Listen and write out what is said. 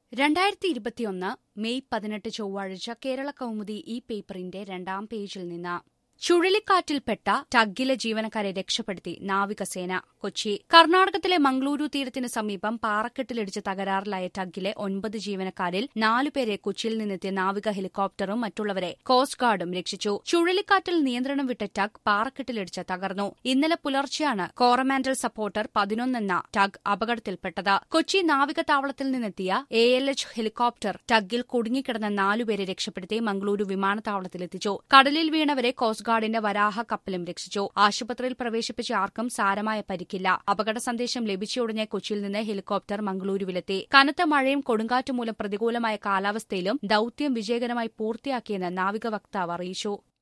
രണ്ടായിരത്തി ഇരുപത്തിയൊന്ന് മെയ് പതിനെട്ട് ചൊവ്വാഴ്ച കേരള കൗമുദി ഈ പേപ്പറിന്റെ രണ്ടാം പേജിൽ നിന്ന് ചുഴലിക്കാറ്റിൽപ്പെട്ട ടഗ്ഗിലെ ജീവനക്കാരെ രക്ഷപ്പെടുത്തി നാവികസേന കൊച്ചി കർണാടകത്തിലെ മംഗളൂരു തീരത്തിന് സമീപം പാറക്കെട്ടിലിടിച്ച് തകരാറിലായ ടഗ്ഗിലെ ഒൻപത് ജീവനക്കാരിൽ നാലുപേരെ കൊച്ചിയിൽ നിന്നെത്തിയ നാവിക ഹെലികോപ്റ്ററും മറ്റുള്ളവരെ കോസ്റ്റ് ഗാർഡും രക്ഷിച്ചു ചുഴലിക്കാറ്റിൽ നിയന്ത്രണം വിട്ട ടഗ് പാറക്കെട്ടിലിടിച്ച് തകർന്നു ഇന്നലെ പുലർച്ചെയാണ് കോറമാൻഡൽ സപ്പോർട്ടർ പതിനൊന്നെന്ന ടഗ് അപകടത്തിൽപ്പെട്ടത് കൊച്ചി നാവിക താവളത്തിൽ നിന്നെത്തിയ എ എൽ എച്ച് ഹെലികോപ്റ്റർ ടഗ്ഗിൽ കുടുങ്ങിക്കിടന്ന നാലുപേരെ രക്ഷപ്പെടുത്തി മംഗളൂരു വിമാനത്താവളത്തിലെത്തിച്ചു കടലിൽ വീണവരെ കോസ്റ്റ് ഗാർഡിന്റെ വരാഹ കപ്പലും രക്ഷിച്ചു ആശുപത്രിയിൽ പ്രവേശിപ്പിച്ച ആർക്കും സാരമായ പരിക്കില്ല അപകട സന്ദേശം ലഭിച്ചയുടനെ കൊച്ചിയിൽ നിന്ന് ഹെലികോപ്റ്റർ മംഗളൂരുവിലെത്തി കനത്ത മഴയും കൊടുങ്കാറ്റും മൂലം പ്രതികൂലമായ കാലാവസ്ഥയിലും ദൌത്യം വിജയകരമായി പൂർത്തിയാക്കിയെന്ന് നാവിക വക്താവ് അറിയിച്ചു